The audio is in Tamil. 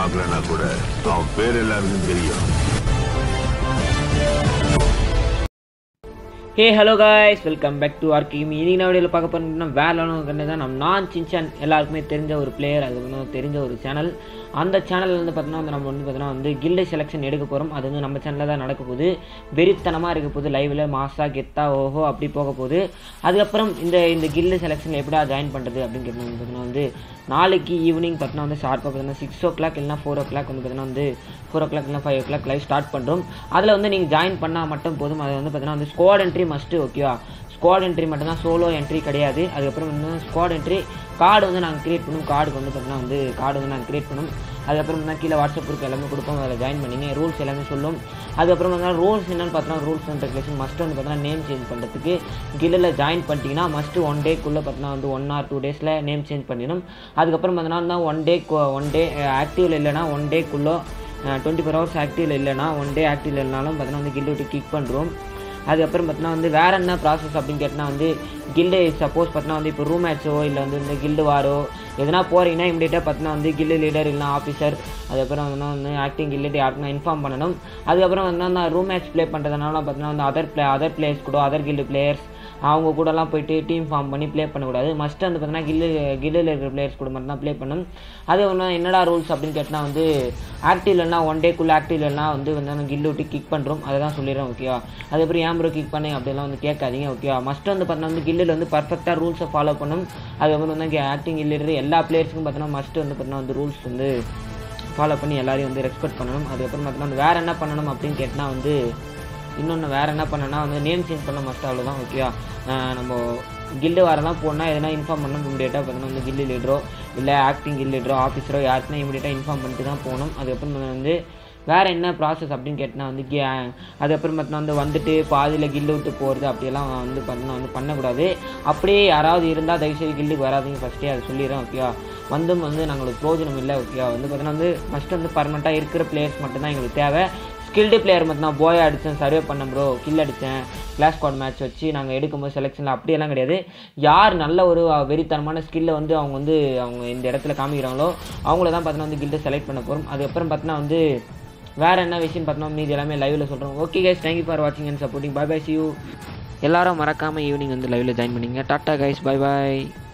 பார்க்கலன்னா கூட அவன் பேர் எல்லாருக்கும் தெரியும் hey hello guys welcome back to ஆர்கி இனி நான் வீடியோவில் பார்க்க போகிறோம்னா வேற ஒன்று தான் நம்ம நான் சின்சான் எல்லாருக்குமே தெரிஞ்ச ஒரு பிளேயர் அது வந்து தெரிஞ்ச ஒரு சேனல் அந்த சேனல் வந்து பார்த்தீங்கன்னா வந்து நம்ம வந்து பார்த்தீங்கன்னா வந்து கில்டு செலெக்ஷன் எடுக்க போகிறோம் அது வந்து நம்ம சேனலில் தான் நடக்க போகுது வெறித்தனமாக இருக்க போகுது லைவில் மாசா கெத்தா ஓஹோ அப்படி போக போகுது அதுக்கப்புறம் இந்த இந்த கில்டு செலெக்ஷன் எப்படியா ஜாயின் பண்ணுறது அப்படின்னு கேட்டோம் வந்து பார்த்தீங்கன்னா வந்து நாளைக்கு ஈவினிங் பார்த்தீங்கன்னா வந்து ஷார்ப்பாக பார்த்தீங்கன்னா சிக்ஸ் ஓ கிளாக் இல்லைனா ஃபோர் ஓ கிளாக் வந்து பார்த்தீங்கன்னா வந்து ஃபோர் ஓ கிளாக் இல்லை five o'clock live start பண்ணுறோம் அதில் வந்து நீங்கள் ஜாயின் பண்ணால் மட்டும் போதும் அது வந்து பார்த்தீங்கன்னா வந்து ஸ்குவாட் என்ட்ரி மஸ்ட்டு ஓகேவா ஸ்குவாட் என்ட்ரி மட்டும் தான் சோலோ என்ட்ரி கிடையாது அதுக்கப்புறம் வந்து ஸ்குவாட் என்ட்ரி கார்டு வந்து நாங்கள் கிரியேட் பண்ணும் கார்டுக்கு வந்து பார்த்தீங்கன்னா வந்து கார்டு வந்து நாங்கள் கிரியேட் பண்ணும் அதுக்கப்புறம் வந்து கீழே வாட்ஸ்அப் குரூப் எல்லாமே கொடுப்போம் அதில் ஜாயின் பண்ணிங்க ரூல்ஸ் எல்லாமே சொல்லும் அதுக்கப்புறம் வந்து ரூல்ஸ் என்னன்னு பார்த்தோன்னா ரூல்ஸ் அண்ட் ரெகுலேஷன் மஸ்ட் வந்து பார்த்தீங்கன்னா நேம் சேஞ்ச் பண்ணுறதுக்கு கில்லில் ஜாயின் பண்ணிட்டீங்கன்னா மஸ்ட்டு ஒன் டேக்குள்ளே பார்த்தீங்கன்னா வந்து ஒன் ஆர் டூ டேஸில் நேம் சேஞ்ச் பண்ணிடும் அதுக்கப்புறம் பார்த்தீங்கன்னா ஒன் டே ஒன் டே ஆக்டிவில் இல்லைனா ஒன் டேக்குள்ளே டுவெண்ட்டி ஃபோர் ஹவர்ஸ் ஆக்டிவில் இல்லைனா ஒன் டே ஆக்டிவ் இல்லைனாலும் பார்த்தீங்கன்னா வந்து கில்டு விட்டு கிக் பண்ணுறோம் அதுக்கப்புறம் பார்த்தீங்கன்னா வந்து வேறு என்ன ப்ராசஸ் அப்படின்னு கேட்டால் வந்து கில்டு சப்போஸ் பார்த்தீங்கன்னா வந்து இப்போ ரூம் மேட்ச்சோ இல்லை வந்து இந்த கில்டு வாரோ எதனா போகிறீங்கன்னா இமீடியட்டாக பார்த்தீங்கன்னா வந்து கில்டு லீடர் இல்லைனா ஆஃபீஸர் அதுக்கப்புறம் வந்து வந்து ஆக்டிங் கில்டு யாருக்குன்னா இன்ஃபார்ம் பண்ணணும் அதுக்கப்புறம் வந்து நான் ரூம் மேட்ச் ப்ளே பண்ணுறதுனால பார்த்தீங்கன்னா வந்து அதர் பிளே அதர் பிளேயர்ஸ் கூட அதர் கில்டு பிளேயர்ஸ் அவங்க கூடலாம் போயிட்டு டீம் ஃபார்ம் பண்ணி ப்ளே பண்ணக்கூடாது மஸ்ட் வந்து பார்த்தீங்கன்னா கில்லு கில்லில் இருக்கிற பிளேயர்ஸ் கூட மட்டும் தான் ப்ளே பண்ணணும் அது ஒன்று என்னடா ரூல்ஸ் அப்படின்னு கேட்டால் வந்து ஆக்டிவ் இல்லைனா ஒன் டேக்குள்ளே ஆக்டிவ் இல்லைனா வந்து வந்து கில்லு விட்டு கிக் பண்ணுறோம் அதை தான் சொல்லிடுறேன் ஓகேவா அதுக்கப்புறம் ஏன் ப்ரோ கிக் பண்ணி அப்படிலாம் வந்து கேட்காதீங்க ஓகேவா மஸ்ட் வந்து பார்த்தீங்கன்னா வந்து கில்லில் வந்து பர்ஃபெக்டாக ரூல்ஸை ஃபாலோ பண்ணும் அதுக்கப்புறம் வந்து ஆக்டிங் இல்லிடர் எல்லா பிளேயர்ஸுக்கும் பார்த்தீங்கன்னா மஸ்ட் வந்து பார்த்தீங்கன்னா வந்து ரூல்ஸ் வந்து ஃபாலோ பண்ணி எல்லாரையும் வந்து ரெஸ்பெக்ட் பண்ணணும் அதுக்கப்புறம் பார்த்தீங்கன்னா வந்து வேறு என்ன பண்ணணும் அப்படின்னு கேட்டால் வந்து இன்னொன்று வேறு என்ன பண்ணனா வந்து நேம் சேஞ்ச் பண்ண மஸ்ட் அவ்வளோதான் ஓகேவா நம்ம கில்டு வரலாம் போனால் எதனா இன்ஃபார்ம் பண்ணணும் இமீடியட்டாக பார்த்தீங்கன்னா வந்து கில்லு லீடரோ இல்லை ஆக்டிங் கில் லீடரோ ஆஃபீஸரோ யாருக்குன்னா இமீடியட்டாக இன்ஃபார்ம் பண்ணிட்டு தான் போகணும் அதுக்கப்புறம் வந்து வேறு என்ன ப்ராசஸ் அப்படின்னு கேட்டால் வந்து கே அதுக்கப்புறம் பார்த்தீங்கன்னா வந்து வந்துட்டு பாதியில் கில்லு விட்டு போகிறது அப்படியெல்லாம் வந்து பார்த்தீங்கன்னா வந்து பண்ணக்கூடாது அப்படியே யாராவது இருந்தால் தயவுசெய்து கில்லுக்கு வராதுங்க ஃபஸ்ட்டே அதை சொல்லிடுறேன் ஓகேவா வந்தும் வந்து நாங்களுக்கு பிரோஜனம் இல்லை ஓகேவா வந்து பார்த்தீங்கன்னா வந்து ஃபஸ்ட்டு வந்து பர்மனெண்ட்டாக இருக்கிற பிளேயர்ஸ் மட்டும்தான் எங்களுக்கு தேவை ஸ்கில்டு பிளேயர் மட்டும் தான் போய் அடித்தேன் சர்வே பண்ண ப்ரோ கில் அடித்தேன் கிளாஸ் ஸ்குவாட் மேட்ச் வச்சு நாங்கள் எடுக்கும்போது செலெக்ஷனில் அப்படியெல்லாம் கிடையாது யார் நல்ல ஒரு வெறித்தனமான ஸ்கில்லை வந்து அவங்க வந்து அவங்க இந்த இடத்துல காமிக்கிறாங்களோ அவங்கள தான் பார்த்தீங்கன்னா வந்து கில்டை செலக்ட் பண்ண போகிறோம் அதுக்கப்புறம் பார்த்தீங்கன்னா வந்து வேறு என்ன விஷயம் பார்த்தோம்னா மீதி எல்லாமே லைவில் சொல்கிறோம் ஓகே கைஸ் தேங்க்யூ ஃபார் வாட்சிங் and supporting bye bye see you எல்லாரும் மறக்காமல் ஈவினிங் வந்து லைவில் ஜாயின் பண்ணிங்க டாட்டா கைஸ் பை பாய்